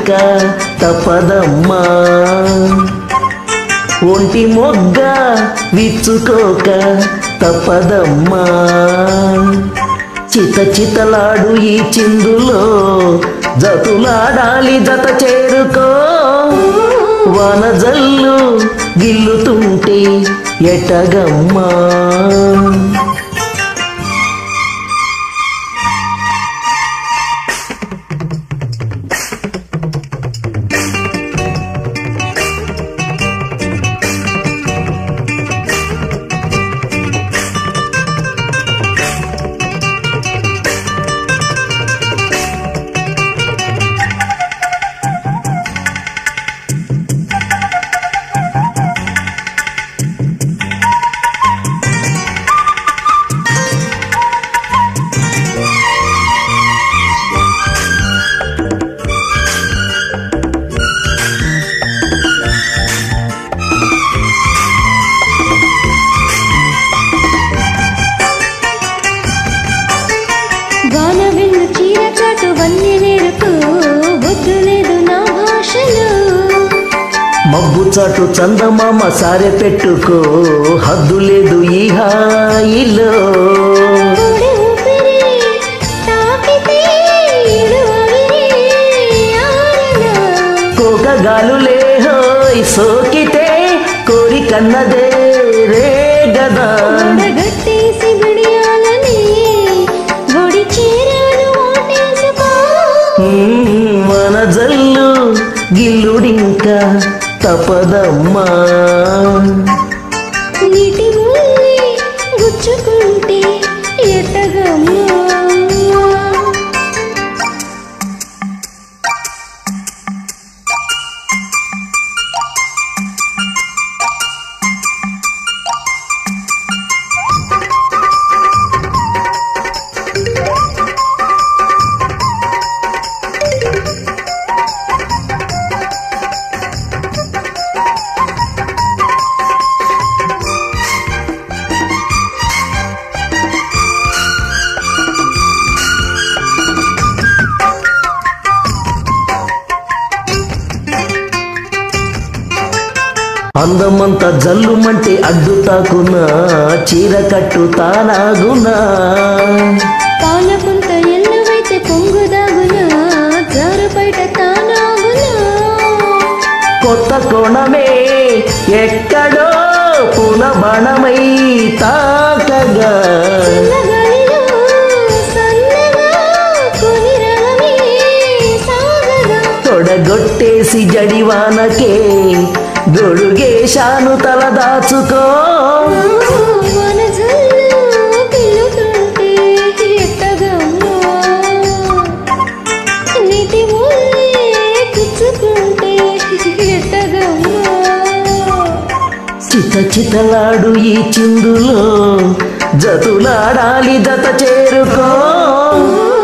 తప్పదమ్మా ఒంటి మొగ్గ విచ్చుకోక తప్పదమ్మా చిత చితలాడు ఈ చిందులో జతులాడాలి జత చేరుకో వనజల్లు గిల్లుతుంటే ఎటగమ్మా గాన వెన్ను చీర చాటు వన్నె నేరుకు బొద్దు లేదు నా భాషలో మబ్బు చాటు చందమామ సారె పెట్టుకో హద్దు లేదు ఈ హాయిలో పొడి ఊపిరి తాకితే ఇడువగిరి ఆరనా కోకగాలులే హోయ్ సోకితే కోరికన్నదే రే గదా గట్టేసి బిడియాలని గుడి చీరను ఓటేసుకో మ్మ్, మన జల్లు గిల్లుడింకా తపదమ్మా నీటి ముల్లి గుచ్చుకుంటే ఎట్టగమ్మా అందమంత జల్లుమంటే అడ్డు తాకునా చీర కట్టు తానాగునా పాలపుంత ఎల్లవైతే పొంగుదాగునా జారు బయట తానాగునా కొత్త కోణమే ఎక్కడో పునబణమై తాకగా చిన్నగాలిలో సన్నగా కొని రవమే సాగగా తొడగొట్టేసి జడివానకే గొడుగేశాను తల దాచుకో మన జల్లు పిల్లుతుంటే ఎట్టగమ్మా నీటి ముల్లే కుచ్చుకుంటే ఎట్టగమ్మా చిత చితలాడు ఈ చిందులో జతులాడాలి జత చేరుకో